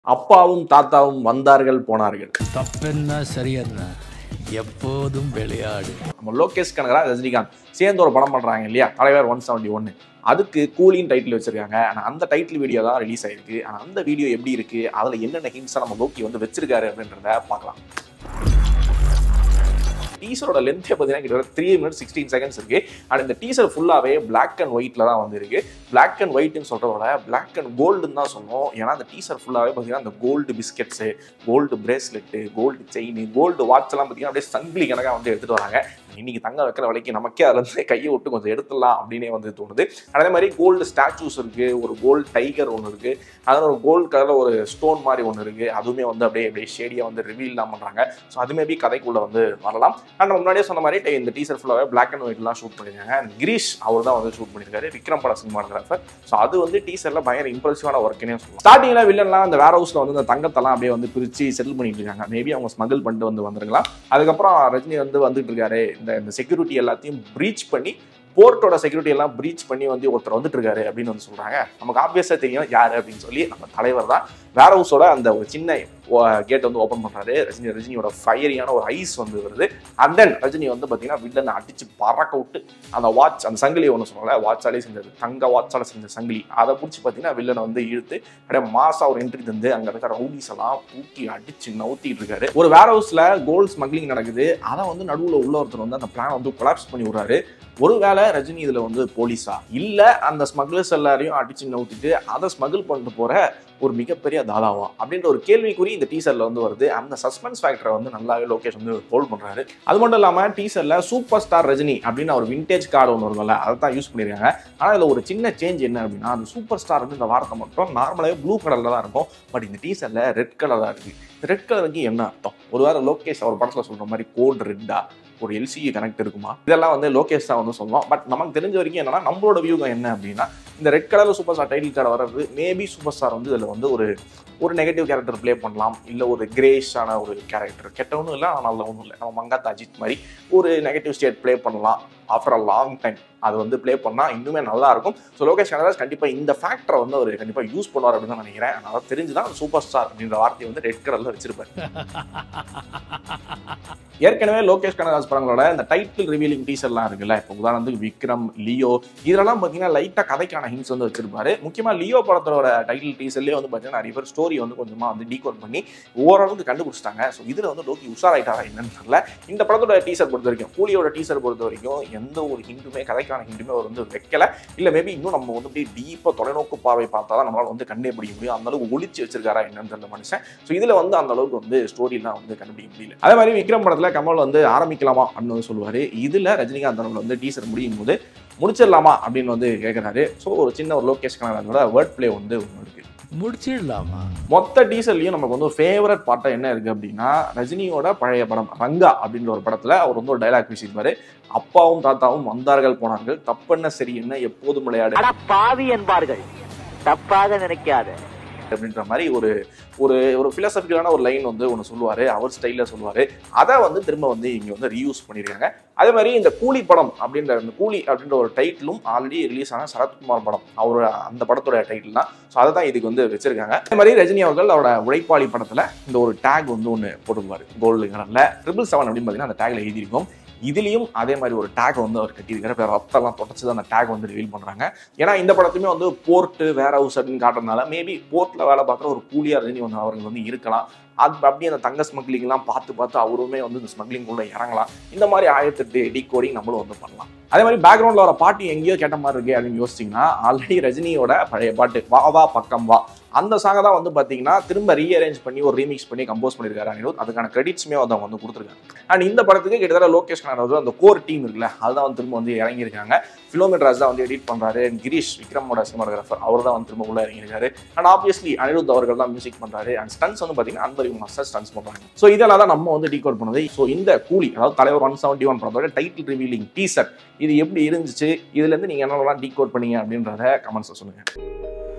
அப்பாவும் தாத்தாவும் வந்தார்கள் போனார்கள் தப்பென்ன சரியென்ன எப்போதும் விளையாடு நம்ம லோகேஷ் கனகரா ரஜினிகாந்த் சேர்ந்து ஒரு படம் பண்றாங்க இல்லையா தலைவர் ஒன் செவன்டி ஒன்னு அதுக்கு கூலின் டைட்டில் வச்சிருக்காங்க ஆனால் அந்த டைட்டில் வீடியோ தான் ரிலீஸ் ஆயிருக்கு ஆனால் அந்த வீடியோ எப்படி இருக்கு அதில் என்னென்ன ஹிண்ட்ஸை நம்ம லோக்கி வந்து வச்சிருக்காரு அப்படின்றத பார்க்கலாம் டீசரோட லென்த்தே பார்த்தீங்கன்னா கிட்டத்தட்ட த்ரீ மினிட்ஸ் சிக்ஸ்டீன் செகண்ட்ஸ் இருக்கு அண்ட் இந்த டீசர் ஃபுல்லாகவே பிளாக் அண்ட் ஒயிட்ல தான் வந்து இருக்கு பிளாக் அண்ட் ஒயிட்னு சொல்றதோட பிளாக் அண்ட் கோல்டுன்னு தான் சொன்னோம் ஏன்னா அந்த டீசர் ஃபுல்லாகவே பார்த்தீங்கன்னா அந்த gold biscuits gold bracelet gold chain gold watch எல்லாம் பார்த்தீங்கன்னா அப்படியே சங்கிலி கணக்காக வந்து எடுத்துட்டு வராங்க இன்னைக்கு தங்க வைக்கிற விலைக்கு நமக்கே அதுல இருந்து கையை விட்டு கொஞ்சம் எடுத்துடலாம் அப்படின்னே வந்து தோணுது அதே மாதிரி கோல்டு ஸ்டாச்சூஸ் இருக்கு ஒரு கோல்டு டைகர் ஒன்று இருக்கு அதில் ஒரு கோல்டு கலர்ல ஒரு ஸ்டோன் மாதிரி ஒன்று இருக்கு அதுவுமே வந்து அப்படியே அப்படியே ஷேடியா வந்து ரிவீல் தான் பண்றாங்க ஸோ அது மேபி கதைக்குள்ள வந்து வரலாம் அண்ட் நம்ம முன்னாடியே சொன்ன மாதிரி டே- இந்த டீசர் ஃபுல்லாகவே பிளாக் அண்ட் ஒயிட்லாம் ஷூட் பண்ணியிருக்காங்க And கிரீஷ் அவர் தான் வந்து ஷூட் பண்ணியிருக்காரு விக்ரம் பட சினிமாட்டோகிராஃபர் ஸோ அது வந்து டீசர்ல பயங்கர இம்ப்ரெசிவான ஒர்க்குன்னே சொல்லலாம் ஸ்டார்டிங்ல வில்லன்லாம் அந்த வேர் ஹவுஸ்ல வந்து இந்த தங்கத்தெல்லாம் அப்படியே வந்து பிரிச்சு செட்டில் பண்ணிட்டு இருக்காங்க மேபி அவங்க ஸ்மகிள் பண்ணிட்டு வந்து வந்திருக்கலாம் அதுக்கப்புறம் ரஜினி வந்து வந்துட்டு இருக்காரு இந்த இந்த செக்யூரிட்டி எல்லாத்தையும் ப்ரீச் பண்ணி போர்ட்டோட செக்யூரிட்டி எல்லாம் ப்ரீச் பண்ணி வந்து ஒருத்தர் வந்துட்டு இருக்காரு அப்படின்னு வந்து சொல்றாங்க நமக்கு ஆப்வியஸா தெரியும் யாரு அப்படின்னு சொல்லி நம்ம தலைவர் தான் வேர் ஹவுஸோட அந்த ஒரு சின்ன கேட் வந்து ஓப்பன் பண்றாரு ரஜினி ரஜினியோட ஃபயரியான ஒரு ஐஸ் வந்து வருது அண்ட் தென் ரஜினி வந்து பாத்தீங்கன்னா வில்லனை அடிச்சு பறக்க விட்டு அந்த வாட்ச் அந்த சங்கிலி ஒன்று சொன்னால வாட்சாலே செஞ்சது தங்க வாட்சால செஞ்ச சங்கிலி அதை பிடிச்சி பார்த்தீங்கன்னா வில்லனை வந்து இழுத்து அப்படியே மாசா ஒரு என்ட்ரி தந்து அங்க இருக்க ரவுடிஸ் எல்லாம் தூக்கி அடிச்சு நவுத்திட்டு இருக்காரு ஒரு வேர் ஹவுஸ்ல கோல்ட் ஸ்மக்லிங் நடக்குது அதை வந்து நடுவுல உள்ள ஒருத்தர் வந்து அந்த பிளான் வந்து கொலாப்ஸ் பண்ணி விடுறாரு ஒருவேளை ரஜினி இதுல வந்து போலீஸா இல்ல அந்த ஸ்மக்லர்ஸ் எல்லாரையும் அடிச்சு நவுத்திட்டு அதை ஸ்மகிள் பண்ணிட்டு போற ஒரு மிகப்பெரிய தாதாவா அப்படின்ற ஒரு கேள்விக்குறி இந்த டீசர்ல வந்து வருது அந்த சஸ்பென்ஸ் ஃபேக்டரை வந்து நல்லாவே லோகேஷ் வந்து ஹோல்ட் பண்றாரு அது மட்டும் இல்லாம டீசர்ல சூப்பர் ஸ்டார் ரஜினி அப்படின்னு ஒரு விண்டேஜ் கார்டு ஒன்று இருக்கும்ல அதை தான் யூஸ் பண்ணிருக்காங்க ஆனா இதுல ஒரு சின்ன சேஞ்ச் என்ன அப்படின்னா அந்த சூப்பர் ஸ்டார் வந்து இந்த வார்த்தை மட்டும் நார்மலாவே ப்ளூ கலர்ல தான் இருக்கும் பட் இந்த டீசர்ல ரெட் கலர் தான் இருக்கு ரெட் கலருக்கு என்ன அர்த்தம் ஒருவேளை லோகேஷ் அவர் படத்துல சொல்ற மாதிரி கோல்டு ரெட்டா ஒரு எல்சிஇ கனெக்ட் இருக்குமா இதெல்லாம் வந்து லோகேஷ் தான் வந்து சொல்லுவோம் பட் நமக்கு தெரிஞ்ச வரைக்கும் என்னன்னா நம்மளோட வியூகம் என்ன அப்படின்னா இந்த ரெட் கலர்ல சூப்பர் ஸ்டார் டைட்டில் கார்டு வர்றது மேபி சூப்பர் ஸ்டார் வந்து இதுல வந்து ஒரு ஒரு நெகட்டிவ் கேரக்டர் ப்ளே பண்ணலாம் இல்லை ஒரு கிரேஷான ஒரு கேரக்டர் கெட்டவனும் இல்லை ஆனால் நல்ல ஒன்றும் இல்லை நம்ம மங்காத்தா அஜித் மாதிரி ஒரு நெகட்டிவ் ஸ்டேட் ப்ளே பண்ணலாம் ஆஃப்டர் அ லாங் டைம் அது வந்து ப்ளே பண்ணால் இன்னுமே நல்லா இருக்கும் ஸோ லோகேஷ் கனகராஜ் கண்டிப்பாக இந்த ஃபேக்டரை வந்து அவர் கண்டிப்பாக யூஸ் பண்ணுவார் அப்படின்னு தான் நினைக்கிறேன் அதனால தெரிஞ்சு தான் சூப்பர் ஸ்டார் அப்படின்ற வார்த்தையை வந்து ரெட் கலரில் வச்சிருப்பாரு ஏற்கனவே லோகேஷ் கனகராஜ் படங்களோட இந்த டைட்டில் ரிவீலிங் டீசர்லாம் இருக்குல்ல இப்போ உதாரணத்துக்கு விக்ரம் லியோ இதெல்லாம் பார்த்தீங்கன்னா லைட்டாக கதைக்கான ஹிண்ட்ஸ் வந்து வச்சிருப்பாரு முக்கியமாக லியோ படத்தோட டைட்டில் டீசர்லேயே வந்து பார்த்தீங்கன்னா நிறைய பேர் ஸ்டோரி வந்து கொஞ்சமாக வந்து டீகோட் பண்ணி ஓரளவுக்கு கண்டுபிடிச்சிட்டாங்க ஸோ இதில் வந்து லோக்கி உஷாராயிட்டாரா என்னன்னு தெரியல இந்த படத்தோட டீசர் பொறுத்த வரைக்கும் கூலியோட டீசர் பொறுத்த வரைக்கும் எந்த ஒரு ஹிண்டுமே கதைக்கான ஹிண்டுமே அவர் வந்து வைக்கல இல்லை மேபி இன்னும் நம்ம வந்து அப்படியே டீப்பாக தொலைநோக்கு பாவை பார்த்தா தான் நம்மளால வந்து கண்டே பிடிக்க முடியும் அந்த அளவுக்கு ஒளிச்சு வச்சிருக்காரா என்னன்னு தெரியல மனுஷன் ஸோ இதில் வந்து அந்த அளவுக்கு வந்து ஸ்டோரிலாம் வந்து கண்டுபிடிக்க முடியல அதே மாதிரி விக்ரம் படத்தில் கமல் வந்து ஆரம்பிக்கலாமா அப்படின்னு வந்து சொல்லுவார் இதில் ரஜினிகாந்த் அவர்கள் வந்து டீசர் முடியும் போது முடிச்சிடலாமா அப்படின்னு வந்து கேட்குறாரு ஸோ ஒரு சின்ன ஒரு லோகேஷ் கனகராஜோட வேர்ட் ப்ளே வந்து ஒன்று இருக்கு முடிச்சிடலாமா மொத்த டீசர்லையும் நமக்கு வந்து ஒரு ஃபேவரட் பாட்டம் என்ன இருக்கு அப்படின்னா ரஜினியோட பழைய படம் ரங்கா அப்படின்ற ஒரு படத்துல அவர் வந்து ஒரு டைலாக் பேசியிருப்பாரு அப்பாவும் தாத்தாவும் வந்தார்கள் போனார்கள் தப்பென்ன சரி என்ன எப்போதும் விளையாடு அட பாவி என்பார்கள் தப்பாக நினைக்காத அப்படின்ற மாதிரி ஒரு ஒரு ஒரு பிலசபிக்கலான ஒரு லைன் வந்து ஒன்று சொல்லுவார் அவர் ஸ்டைலில் சொல்லுவார் அதை வந்து திரும்ப வந்து இங்கே வந்து ரீயூஸ் பண்ணியிருக்காங்க அதே மாதிரி இந்த கூலி படம் அப்படின்ற இந்த கூலி அப்படின்ற ஒரு டைட்டிலும் ஆல்ரெடி ரிலீஸ் ஆன சரத்குமார் படம் அவர் அந்த படத்தோட டைட்டில் தான் ஸோ அதை தான் இதுக்கு வந்து வச்சிருக்காங்க அதே மாதிரி ரஜினி அவர்கள் அவரோட உழைப்பாளி படத்தில் இந்த ஒரு டேக் வந்து ஒன்று போட்டுருவார் கோல்டு கலரில் ட்ரிபிள் செவன் அப்படின்னு பார்த்தீங்கன்னா அந்த டேக்ல எழுதியிருக்கும் இதுலேயும் அதே மாதிரி ஒரு டேக் வந்து அவர் கட்டியிருக்காரு இப்போ ரத்தம்லாம் தொடச்சு தான் அந்த டேக் வந்து ரிவீல் பண்ணுறாங்க ஏன்னா இந்த படத்துமே வந்து போர்ட்டு வேர் ஹவுஸ் அப்படின்னு காட்டுறதுனால மேபி போர்ட்டில் வேலை பார்க்குற ஒரு கூலியாக ரஜினி வந்து அவர்கள் வந்து இருக்கலாம் அது அப்படியே அந்த தங்க ஸ்மக்லிங்லாம் பார்த்து பார்த்து அவருமே வந்து இந்த ஸ்மக்லிங் உள்ள இறங்கலாம் இந்த மாதிரி ஆயிரத்தெட்டு டீகோடிங் நம்மளும் வந்து பண்ணலாம் அதே மாதிரி பேக்ரவுண்டில் வர பாட்டு எங்கேயோ கேட்ட மாதிரி இருக்கு அப்படின்னு யோசிச்சிங்கன்னா ஆல்ரெடி ரஜினியோட பழைய பாட்டு வா வா பக்கம் வா அந்த சாங்கை தான் வந்து பார்த்தீங்கன்னா திரும்ப ரீஅரேஞ்ச் பண்ணி ஒரு ரீமிக்ஸ் பண்ணி கம்போஸ் பண்ணியிருக்காரு அனிருத் அதுக்கான கிரெடிட்ஸுமே வந்து அவங்க வந்து கொடுத்துருக்காங்க அண்ட் இந்த படத்துக்கு கிட்டத்தட்ட லோகேஷ் கனகராஜ் அந்த கோர் டீம் இருக்குல்ல அதுதான் வந்து திரும்ப வந்து இறங்கியிருக்காங்க ஃபிலோமீட்டராஜ் தான் வந்து எடிட் பண்ணுறாரு கிரீஷ் விக்ரமோட சினிமாட்டோகிராஃபர் அவர் தான் வந்து திரும்ப உள்ள இறங்கியிருக்காரு அண்ட் ஆப்வியஸ்லி அனிருத் அவர்கள் தான் மியூசிக் பண்ணுறாரு அண்ட் ஸ்டன்ஸ் வந்து பார்த்தீங்கன்னா அன்பரி மாஸ்டர் ஸ்டன்ஸ் பண்ணுறாங்க ஸோ இதெல்லாம் தான் நம்ம வந்து டீகோட் பண்ணது ஸோ இந்த கூலி அதாவது தலைவர் ஒன் செவன்டி ஒன் படத்தோட டைட்டில் ரிவீலிங் டீசர் இது எப்படி இருந்துச்சு இதுலேருந்து நீங்கள் என்னென்னலாம் டீகோட் பண்ணீங்க அப்படின்றத கமெண்ட்ஸில் சொல்லுங்கள்